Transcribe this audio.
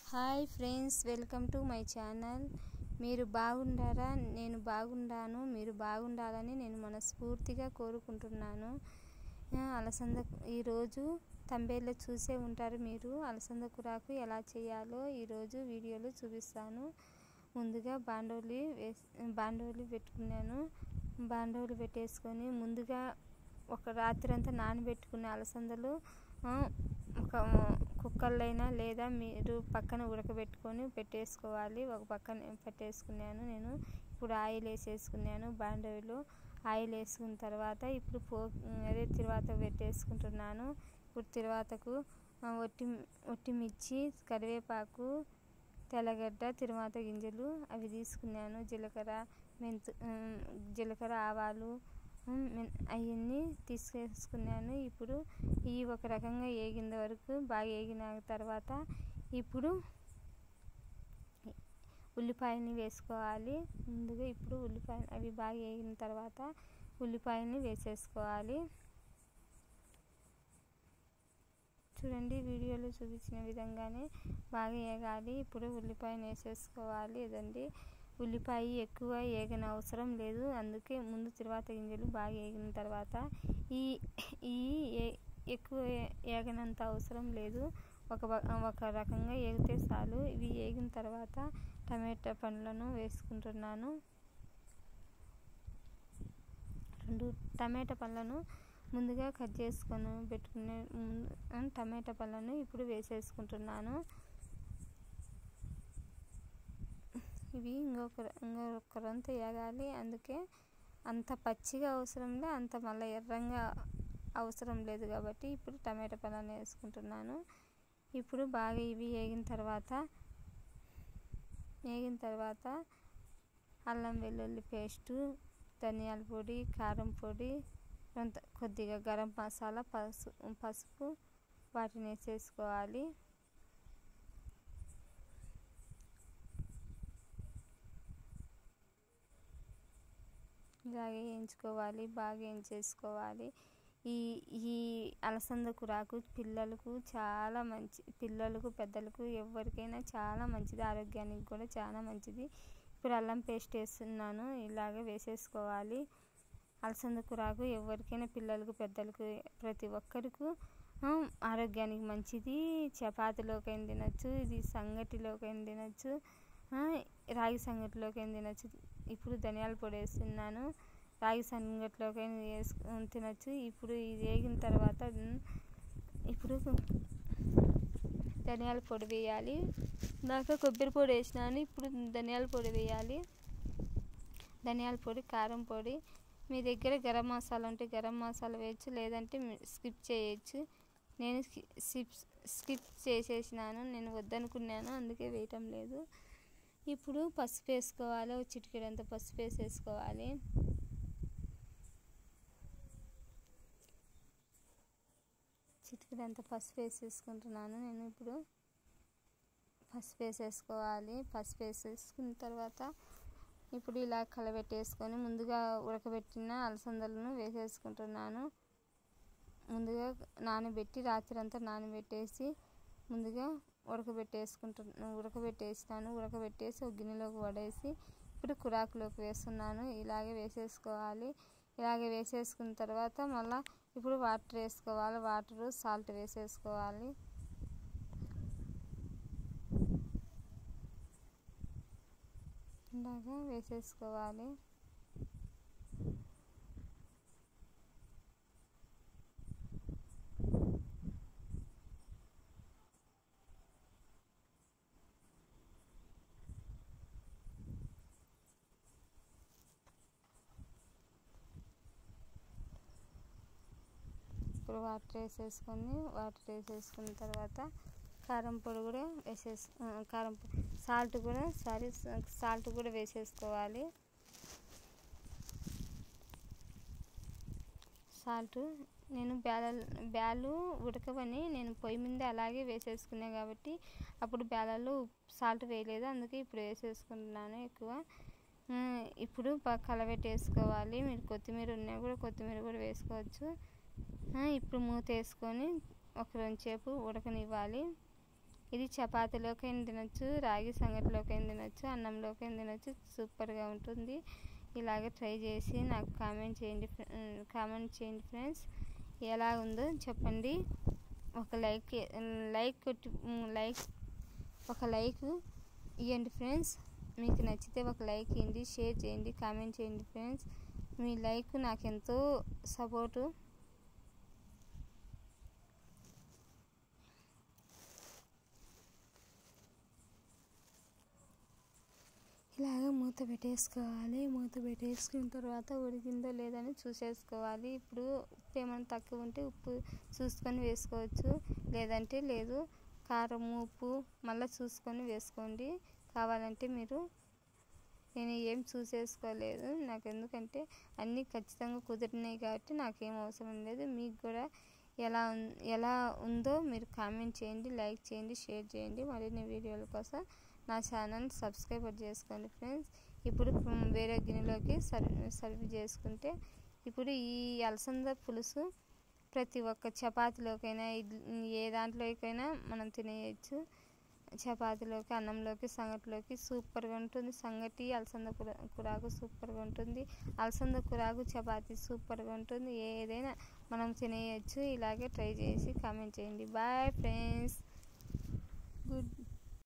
hi friends welcome to my channel మీరు బాగుండారా నేను బాగుండాను మీరు బాగుండాలని నేను మనస్ఫూర్తిగా కోరుకుంటున్నాను ఆ, అలసంద ఈరోజు తంబేల్లో చూసే ఉంటారు మీరు అలసంద కూరకు ఎలా చేయాలో ఈరోజు వీడియోలో చూపిస్తాను ముందుగా బాండోలి వేసి బాండోలి పెట్టుకున్నాను బాండోలి పెట్టేసుకొని ముందుగా ఒక రాత్రి అంతా నానబెట్టుకున్న అలసందలు ఆ, ఒక కుక్కర్లో అయినా లేదా మీరు పక్కన ఉడకబెట్టుకొని పెట్టేసుకోవాలి ఒక పక్కన పెట్టేసుకున్నాను నేను ఇప్పుడు ఆయిల్ వేసేసుకున్నాను బాండవిలో ఆయిల్ వేసుకున్న తర్వాత ఇప్పుడు పో అదే తిరువాత పెట్టేసుకుంటున్నాను ఇప్పుడు తిరువాతకు ఆ, ఒట్టి ఒట్టి మిర్చి కరివేపాకు తెల్లగడ్డ తిరువాత గింజలు అవి తీసుకున్నాను జీలకర్ర మెంతు ఉమ్, జీలకర్ర ఆవాలు అవన్నీ తీసుకేసుకున్నాను ఇప్పుడు ఈ ఒక రకంగా వేగిన వరకు బాగా వేగిన తర్వాత ఇప్పుడు ఉల్లిపాయని వేసుకోవాలి ముందుగా ఇప్పుడు ఉల్లిపాయ అవి బాగా వేగిన తర్వాత ఉల్లిపాయని వేసేసుకోవాలి చూడండి వీడియోలో చూపించిన విధంగానే బాగా వేగాలి ఇప్పుడు ఉల్లిపాయను వేసేసుకోవాలి ఇదండి ఉల్లిపాయ ఎక్కువ వేగన అవసరం లేదు అందుకే ముందు తర్వాత గింజలు బాగా వేగిన తర్వాత ఈ ఈ ఏ- ఎక్కువ వేగనంత అవసరం లేదు ఒక బ- ఒక రకంగా వేగితే చాలు ఇవి వేగిన తర్వాత టమాటా పండ్లను వేసుకుంటున్నాను రెండు టమాటా పళ్ళను ముందుగా కట్ చేసుకొని పెట్టుకునే ముందు టమాటా పళ్ళను ఇప్పుడు వేసేసుకుంటున్నాను ఇవి ఇంకొక ఇంకొక రొంత వేగాలి అందుకే అంత పచ్చిగా అవసరం లే అంత మళ్ళీ ఎర్రంగా అవసరం లేదు కాబట్టి ఇప్పుడు టమాటా పళ్ళను వేసుకుంటున్నాను ఇప్పుడు బాగా ఇవి వేగిన తర్వాత వేగిన తర్వాత అల్లం వెల్లుల్లి పేస్టు ధనియాల పొడి కారం పొడి కొంత కొద్దిగా గరం మసాలా పసు పసుపు వాటిని వేసేసుకోవాలి ఇలాగే వేయించుకోవాలి బాగా వేయించేసుకోవాలి ఈ ఈ అలసంద కూరకు పిల్లలకు చాలా మంచి పిల్లలకు పెద్దలకు ఎవరికైనా చాలా మంచిది ఆరోగ్యానికి కూడా చాలా మంచిది ఇప్పుడు అల్లం పేస్ట్ వేస్తున్నాను ఇలాగే వేసేసుకోవాలి అలసంద కూరకు ఎవరికైనా పిల్లలకు పెద్దలకు ప్రతి ఒక్కరికి ఆ, ఆరోగ్యానికి మంచిది చపాతీలోకైనా తినచ్చు ఇది సంగటిలోకైనా తినచ్చు ఆ, రాగి సంగటిలోకైనా తినచ్చు ఇప్పుడు ధనియాల పొడి వేస్తున్నాను రాగి సంగటిలోకైనా వేసుకు తినచ్చు ఇప్పుడు ఇది వేగిన తర్వాత ఉమ్, ఇప్పుడు ధనియాల పొడి వేయాలి దాకా కొబ్బరి పొడి వేసినాను ఇప్పుడు ధనియాల పొడి వేయాలి ధనియాల పొడి కారం పొడి మీ దగ్గర గరం మసాలా ఉంటే గరం మసాలా వేయచ్చు లేదంటే స్కిప్ చేయొచ్చు నేను స్కిప్ స్కిప్ చేసేసినాను నేను వద్దనుకున్నాను అందుకే వేయటం లేదు ఇప్పుడు పసుపు వేసుకోవాలి ఒక చిటికెడంత పసుపు వేసేసుకోవాలి చిటికెడంత పసుపు వేసేసుకుంటున్నాను నేను ఇప్పుడు పసుపు వేసేసుకోవాలి పసుపు వేసేసుకున్న తర్వాత ఇప్పుడు ఇలా కలబెట్టేసుకొని ముందుగా ఉడకబెట్టిన అలసందలను వేసేసుకుంటున్నాను ముందుగా నానబెట్టి రాత్రి అంతా నానబెట్టేసి ముందుగా ఉడకబెట్టేసుకుంటున్నా ఉడకబెట్టేసినాను ఉడకబెట్టేసి ఒక గిన్నెలోకి వడేసి ఇప్పుడు కురాకులోకి వేస్తున్నాను ఇలాగే వేసేసుకోవాలి ఇలాగే వేసేసుకున్న తర్వాత మళ్ళీ ఇప్పుడు వాటర్ వేసుకోవాలి వాటరు సాల్ట్ వేసేసుకోవాలి ఇలాగా వేసేసుకోవాలి ఇప్పుడు వాటర్ వేసేసుకొని వాటర్ వేసేసుకున్న తర్వాత కారం పొడి కూడా వేసేసు ఆ, కారం పొడి సాల్ట్ కూడా సారీ సాల్ట్ కూడా వేసేసుకోవాలి సాల్ట్ నేను బ్యాల బ్యాలు ఉడకవని నేను పొయ్యి మీద అలాగే వేసేసుకున్నా కాబట్టి అప్పుడు బ్యాలలో సాల్ట్ వేయలేదు అందుకే ఇప్పుడు వేసేసుకుంటున్నాను ఎక్కువ ఆ, ఇప్పుడు బాగా కలబెట్టేసుకోవాలి మీరు కొత్తిమీర ఉన్నా కూడా కొత్తిమీర కూడా వేసుకోవచ్చు ఆ, ఇప్పుడు మూత వేసుకొని ఒక రెండు సేపు ఉడకనివ్వాలి ఇది చపాతీలోకైనా తినొచ్చు రాగి సంగటిలోకైనా తినొచ్చు అన్నంలోకైనా తినొచ్చు సూపర్గా ఉంటుంది ఇలాగే ట్రై చేసి నాకు కామెంట్ చేయండి కామెంట్ చేయండి ఫ్రెండ్స్ ఎలా ఉందో చెప్పండి ఒక లైక్ లైక్ కొట్టి లైక్ ఒక లైక్ ఇవ్వండి ఫ్రెండ్స్ మీకు నచ్చితే ఒక లైక్ ఇవ్వండి షేర్ చేయండి కామెంట్ చేయండి ఫ్రెండ్స్ మీ లైక్ నాకు ఎంతో సపోర్టు ఇలాగ మూత పెట్టేసుకోవాలి మూత పెట్టేసుకున్న తర్వాత ఉడికిందో లేదని చూసేసుకోవాలి ఇప్పుడు ఉప్పు ఏమైనా తక్కువ ఉంటే ఉప్పు చూసుకొని వేసుకోవచ్చు లేదంటే లేదు కారం ఉప్పు మళ్ళీ చూసుకొని వేసుకోండి కావాలంటే మీరు నేను ఏం చూసేసుకోలేదు నాకు ఎందుకంటే అన్నీ ఖచ్చితంగా కుదిరినాయి కాబట్టి నాకేం అవసరం లేదు మీకు కూడా ఎలా ఎలా ఉందో మీరు కామెంట్ చేయండి లైక్ చేయండి షేర్ చేయండి మరిన్ని వీడియోల కోసం నా ఛానల్ సబ్స్క్రైబ్ చేసుకోండి ఫ్రెండ్స్ ఇప్పుడు వేరే గిన్నెలోకి సర్వ్ సర్వ్ చేసుకుంటే ఇప్పుడు ఈ అలసంద పులుసు ప్రతి ఒక్క చపాతీలోకైనా ఏ దాంట్లోకైనా మనం తినేయచ్చు చపాతీలోకి అన్నంలోకి సంగటిలోకి సూపర్గా ఉంటుంది సంగటి అలసంద కూర కూరాకు సూపర్గా ఉంటుంది అలసంద కూరాకు చపాతీ సూపర్గా ఉంటుంది ఏదైనా మనం తినేయచ్చు ఇలాగే ట్రై చేసి కామెంట్ చేయండి బాయ్ ఫ్రెండ్స్ గుడ్